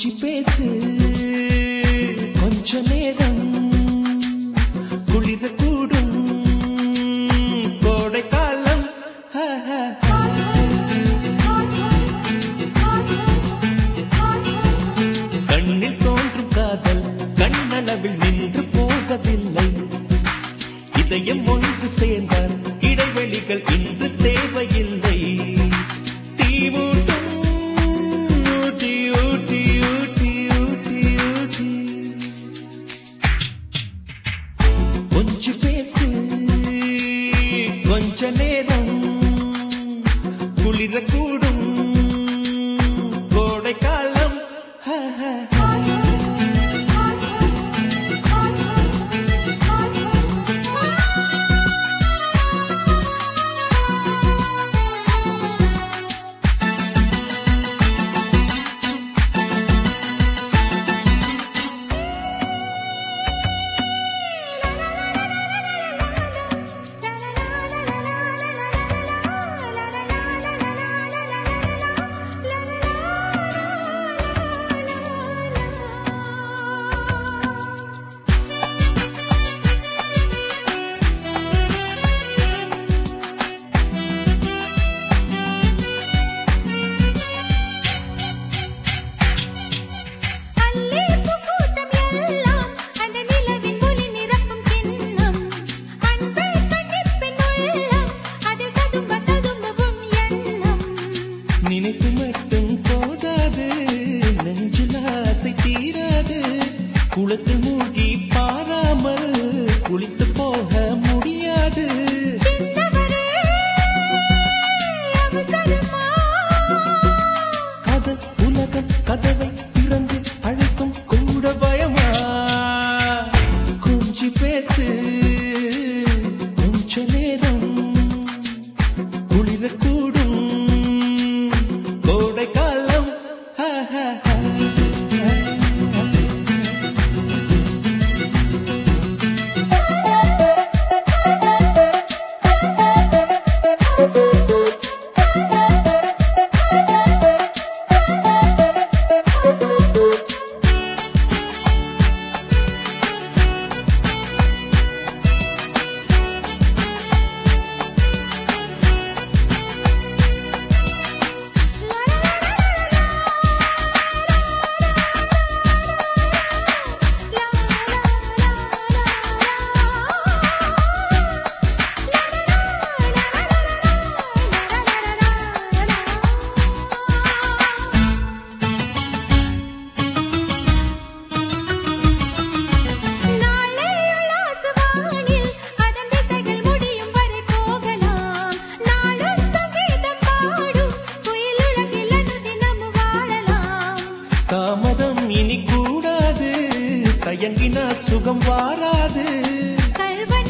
கொஞ்சி பேசு கொஞ்ச நேரம் குளிர கூடும் கோடை காலம் ஹ, ஹ, ஹ. கண்ணில் தோன்றும் காதல் கண்ணளவில் நின்று போவதில்லை இதயம் ஒன்று சேர்ந்தால் இடைவெளிகள் இன்று தேவையில்லை தீவூட்டும் ஊட்டி ஊட்டி ஊட்டி ஊட்டி ஊட்டி கொஞ்சம் பேசு கொஞ்ச நேரம் குளிர கூடும் கோடை காலம் ஹ, ஹ, ஹ. அல்லேப்பு கூட்டம் எல்லாம் அந்த நிலவின் ஒளி நிரப்பும் கிண்ணம் அன்பை கண்டிப்பின் உள்ளம் அதில் ததும்ப ததும்பும் எண்ணம் நினைப்பு மட்டும் போதாது நெஞ்சில் ஆசை தீராது குளத்து மூழ்கி பாராமல் குளித்து போக முடியாது சின்னவரே அவசரமா கதல் உலகம் கதவை திறந்து அழைக்கும் கூட பயமா கொஞ்சி பேசு கொஞ்ச நேரம் குளிர கூடும் கோடை காலம் ஹ, ஹ, ஹ. நாளை உலாசுவானில் அதன் திசைகள் முடியும் வரை போகலாம் நாளும் சங்கீதம் பாடும் குயில் உலகில் அனுதினம் வாழலாம் தாமதம் இனி கூடாது தயங்கினால் சுகம் வாராது கல்வ